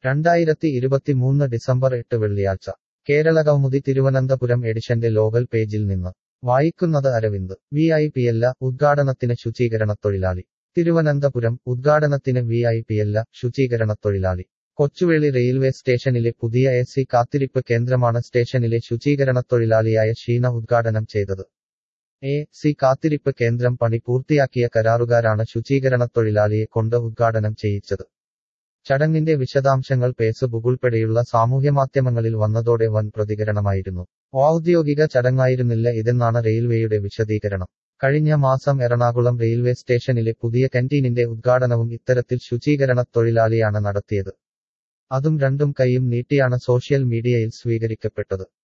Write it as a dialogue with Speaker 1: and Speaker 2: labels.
Speaker 1: രണ്ടായിരത്തി ഇരുപത്തിമൂന്ന് ഡിസംബർ എട്ട് വെള്ളിയാഴ്ച കേരള കൗമുദി തിരുവനന്തപുരം എഡിഷന്റെ ലോകൽ പേജിൽ നിന്ന് വായിക്കുന്നത് അരവിന്ദ് വി ഐ പിയല്ല ഉദ്ഘാടനത്തിന് ശുചീകരണത്തൊഴിലാളി തിരുവനന്തപുരം ഉദ്ഘാടനത്തിന് വി ഐ പിയല്ല ശുചീകരണത്തൊഴിലാളി കൊച്ചുവേളി റെയിൽവേ സ്റ്റേഷനിലെ പുതിയ എ സി കാത്തിരിപ്പ് കേന്ദ്രമാണ് സ്റ്റേഷനിലെ ശുചീകരണത്തൊഴിലാളിയായ ഷീന ഉദ്ഘാടനം ചെയ്തത് എ സി കാത്തിരിപ്പ് കേന്ദ്രം പണി പൂർത്തിയാക്കിയ കരാറുകാരാണ് ശുചീകരണത്തൊഴിലാളിയെ കൊണ്ട് ഉദ്ഘാടനം ചെയ്യിച്ചത് ചടങ്ങിന്റെ വിശദാംശങ്ങൾ ഫേസ്ബുക്ക് ഉൾപ്പെടെയുള്ള സാമൂഹ്യമാധ്യമങ്ങളിൽ വന്നതോടെ വൻ പ്രതികരണമായിരുന്നു ഔദ്യോഗിക ചടങ്ങായിരുന്നില്ല ഇതെന്നാണ് റെയിൽവേയുടെ വിശദീകരണം കഴിഞ്ഞ മാസം എറണാകുളം റെയിൽവേ സ്റ്റേഷനിലെ പുതിയ കന്റീനിന്റെ ഉദ്ഘാടനവും ഇത്തരത്തിൽ ശുചീകരണ തൊഴിലാളിയാണ് നടത്തിയത് അതും രണ്ടും കൈയും നീട്ടിയാണ് സോഷ്യൽ മീഡിയയിൽ സ്വീകരിക്കപ്പെട്ടത്